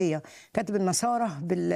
هي كاتب النصارى بال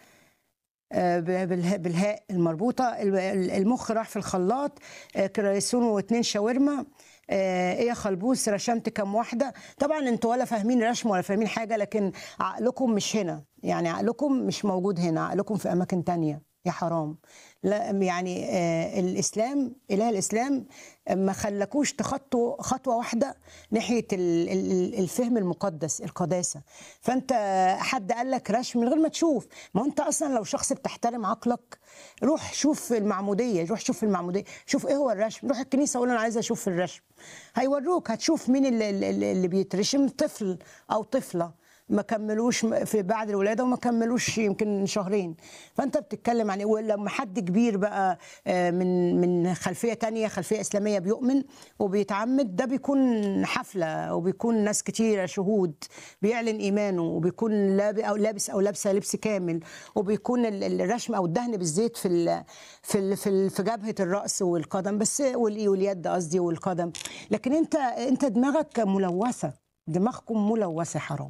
آه، بالها- بالهاء المربوطه ال- ال- المخ راح في الخلاط آه، كريسون واتنين شاورما آه، ايه يا خلبوس رشمت كام واحده طبعا انتوا ولا فاهمين رسم ولا فاهمين حاجه لكن عقلكم مش هنا يعني عقلكم مش موجود هنا عقلكم في اماكن تانية يا حرام لا يعني آه الاسلام اله الاسلام ما خلكوش تخطوا خطوه واحده ناحيه ال- ال- الفهم المقدس القداسه فانت حد قال لك رشم من غير ما تشوف ما انت اصلا لو شخص بتحترم عقلك روح شوف المعموديه روح شوف المعموديه شوف ايه هو الرشم روح الكنيسه قول انا عايزه اشوف الرشم هيوروك هتشوف مين اللي, اللي اللي بيترشم طفل او طفله ما كملوش في بعد الولاده وما كملوش يمكن شهرين فانت بتتكلم عن إيه؟ ولما حد كبير بقى آه، من من خلفيه تانية خلفيه اسلاميه بيؤمن وبيتعمد ده بيكون حفله وبيكون ناس كتيره شهود بيعلن ايمانه وبيكون لاب- او لابس او لابسه لبس كامل وبيكون ال- ال- الرشم او الدهن بالزيت في ال في ال في, ال في جبهه الراس والقدم بس وال- واليد قصدي والقدم لكن انت انت دماغك ملوثه دماغكم ملوثه حرام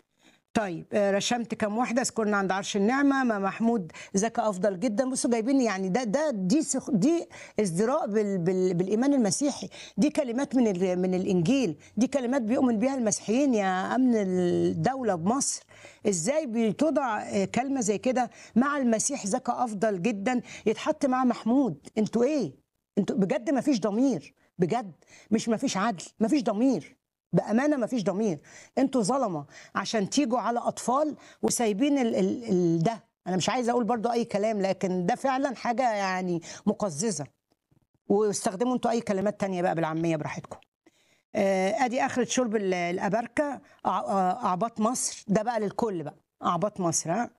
طيب آه، رشمت كام واحده اذكرنا عند عرش النعمه ما محمود ذكى افضل جدا بصوا جايبين يعني ده ده دي سخ دي ازدراء بال بال بالايمان المسيحي دي كلمات من ال من الانجيل دي كلمات بيؤمن بها المسيحيين يا امن الدوله بمصر ازاي بتوضع آه، كلمه زي كده مع المسيح ذكى افضل جدا يتحط مع محمود انتوا ايه انتوا بجد ما فيش ضمير بجد مش ما فيش عدل ما فيش ضمير بامانه ما فيش ضمير انتوا ظلمه عشان تيجوا على اطفال وسايبين ال ال ال ده انا مش عايزه اقول برضو اي كلام لكن ده فعلا حاجه يعني مقززه واستخدموا انتوا اي كلمات تانية بقى بالعاميه براحتكم آه، ادي اخرة شرب ال- الاباركه أع- آه، اعباط مصر ده بقى للكل بقى اعباط مصر ها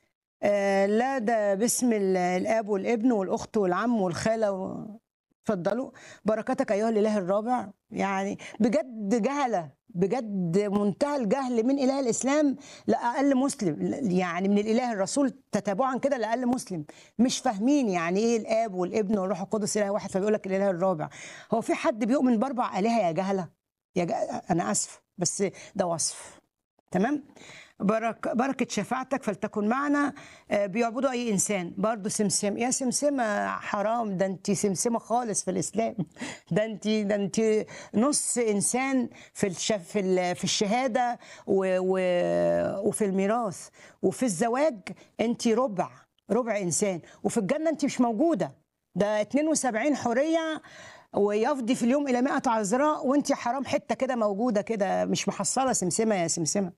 آه، لا ده باسم ال- الاب والابن والاخت والعم والخاله و... اتفضلوا بركاتك ايها الاله الرابع يعني بجد جهله بجد منتهى الجهل من اله الاسلام لاقل مسلم يعني من الاله الرسول تتابعا كده لاقل مسلم مش فاهمين يعني ايه الاب والابن والروح القدس اله واحد فبيقول لك الاله الرابع هو في حد بيؤمن باربع الهه يا جهله يا ج... انا اسف بس ده وصف تمام برك بركة شفاعتك فلتكن معنا آه، بيعبدوا أي إنسان برضه سمسم يا سمسمة حرام ده أنت سمسمة خالص في الإسلام ده أنت ده أنت نص إنسان في الش في ال- في الشهادة و و وفي الميراث وفي الزواج أنت ربع ربع إنسان وفي الجنة أنت مش موجودة ده 72 حورية ويفضي في اليوم إلى 100 عذراء وأنت حرام حتة كده موجودة كده مش محصلة سمسمة يا سمسمة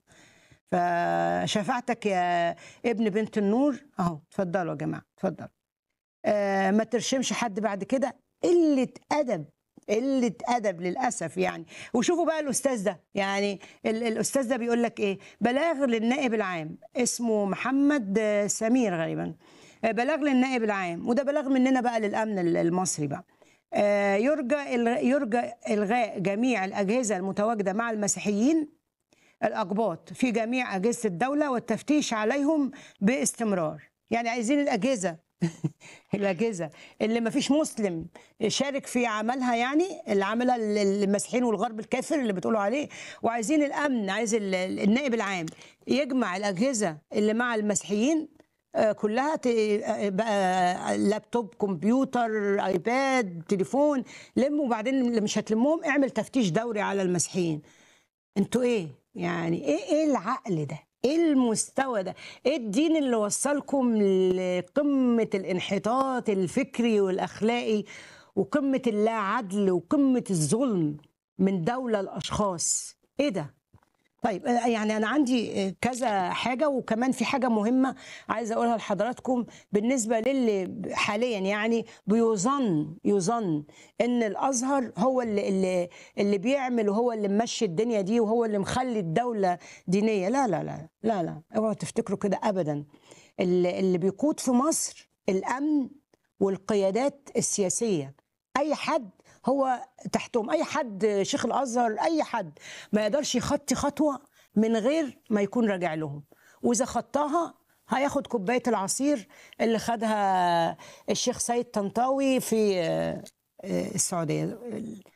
فشفاعتك يا ابن بنت النور اهو اتفضلوا يا جماعه اتفضلوا آه ما ترشمش حد بعد كده قله ادب قله ادب للاسف يعني وشوفوا بقى الاستاذ ده يعني ال- الاستاذ ده بيقول لك ايه بلاغ للنائب العام اسمه محمد آه، سمير غالبا آه، بلاغ للنائب العام وده بلاغ مننا بقى للامن ال- المصري بقى آه، يرجى الغ- يرجى الغاء جميع الاجهزه المتواجده مع المسيحيين الأقباط في جميع أجهزة الدولة والتفتيش عليهم باستمرار يعني عايزين الأجهزة الأجهزة اللي ما فيش مسلم شارك في عملها يعني اللي عملها ال- المسيحيين والغرب الكافر اللي بتقولوا عليه وعايزين الأمن عايز ال- ال- النائب العام يجمع الأجهزة اللي مع المسيحيين آه، كلها ت- آه، بقى لابتوب كمبيوتر ايباد تليفون لم وبعدين اللي مش هتلمهم اعمل تفتيش دوري على المسيحيين انتوا ايه يعني ايه ايه العقل ده ايه المستوى ده ايه الدين اللي وصلكم لقمة الانحطاط الفكري والاخلاقي وقمة اللا عدل وقمة الظلم من دولة الاشخاص ايه ده طيب آه، يعني انا عندي آه، كذا حاجه وكمان في حاجه مهمه عايزه اقولها لحضراتكم بالنسبه للي حاليا يعني بيظن يظن ان الازهر هو اللي اللي, اللي بيعمل وهو اللي ممشي الدنيا دي وهو اللي مخلي الدوله دينيه لا لا لا لا لا اوعوا تفتكروا كده ابدا اللي, اللي بيقود في مصر الامن والقيادات السياسيه اي حد هو تحتهم اي حد شيخ الازهر اي حد ما يقدرش يخطي خطوه من غير ما يكون راجع لهم واذا خطاها هياخد كوبايه العصير اللي خدها الشيخ سيد طنطاوي في آه، آه، السعوديه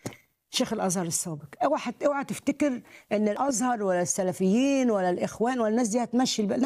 شيخ الازهر السابق اوعى اوعى تفتكر ان الازهر ولا السلفيين ولا الاخوان ولا الناس دي هتمشي البلد